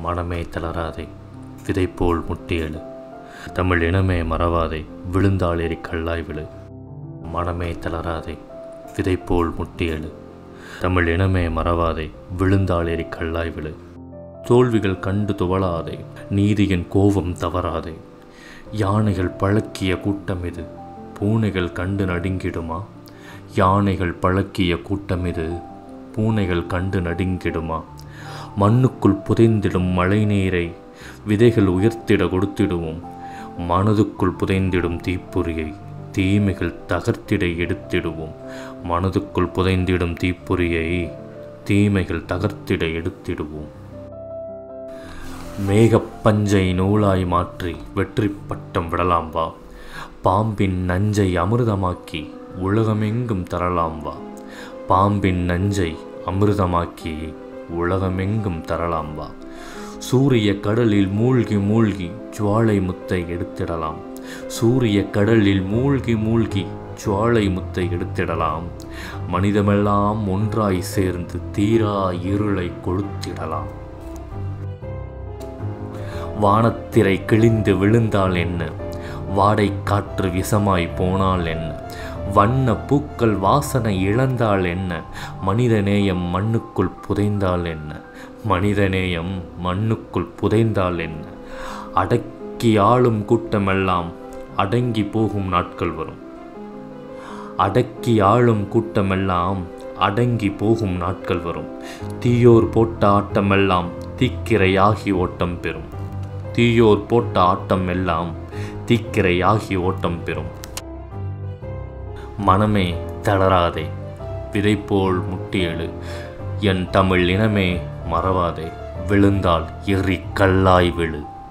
மனமே தளராதே விதை போல் முட்டியெழு தமிழ் இனமே மறவாதே விழுந்தால் எரி கல்லாய் விழு மனமே தளராதே விதை போல் முட்டியெழு தமிழ் இனமே மறவாதே விழுந்தால் எரி கல்லாய் விழு தோல்விகள் கண்டு துவளாதே நீதியின் கோபம் தவறாதே யானைகள் பழக்கிய கூட்டம் இது பூனைகள் கண்டு நடுங்கிடுமா யானைகள் பழக்கிய கூட்டம் இது பூனைகள் கண்டு நடுங்கிடுமா மண்ணுக்குள் புதைந்திடும் மழைநீரை விதைகள் உயர்த்திட கொடுத்திடுவோம் மனதுக்குள் புதைந்திடும் தீப்பொறியை தீமைகள் தகர்த்திட எடுத்திடுவோம் மனதுக்குள் புதைந்திடும் தீப்பொறியை தீமைகள் தகர்த்திட எடுத்திடுவோம் மேகப்பஞ்சை நூலாய் மாற்றி வெற்றி பட்டம் விடலாம் வா பாம்பின் நஞ்சை அமிர்தமாக்கி உலகமெங்கும் தரலாம் வா பாம்பின் நஞ்சை அமிர்தமாக்கி உலகமெங்கும் தரலாம் வா சூரிய கடலில் மூழ்கி மூழ்கி ஜுவாலை முத்தை எடுத்திடலாம் சூரிய கடலில் மூழ்கி மூழ்கி ஜுவாலை முத்தை எடுத்திடலாம் மனிதமெல்லாம் ஒன்றாய் சேர்ந்து தீரா இருளை கொளுத்திடலாம் வானத்திரை கிழிந்து விழுந்தால் என்ன வாடை காற்று விஷமாய் போனால் என்ன வண்ண பூக்கள் வாசனை இழந்தால் என்ன மனிதநேயம் மண்ணுக்குள் புதைந்தால் என்ன மனிதநேயம் மண்ணுக்குள் புதைந்தால் என்ன அடக்கி ஆளும் கூட்டமெல்லாம் அடங்கி போகும் நாட்கள் வரும் அடக்கி ஆளும் கூட்டமெல்லாம் அடங்கி போகும் நாட்கள் வரும் தீயோர் போட்ட ஆட்டமெல்லாம் தீக்கிரையாகி ஓட்டம் பெறும் தீயோர் போட்ட ஆட்டம் எல்லாம் தீக்கிரையாகி ஓட்டம் பெறும் மனமே தளராதே விதை போல் முட்டியெழு என் தமிழ் இனமே மறவாதே விழுந்தால் எறி கல்லாய் விழு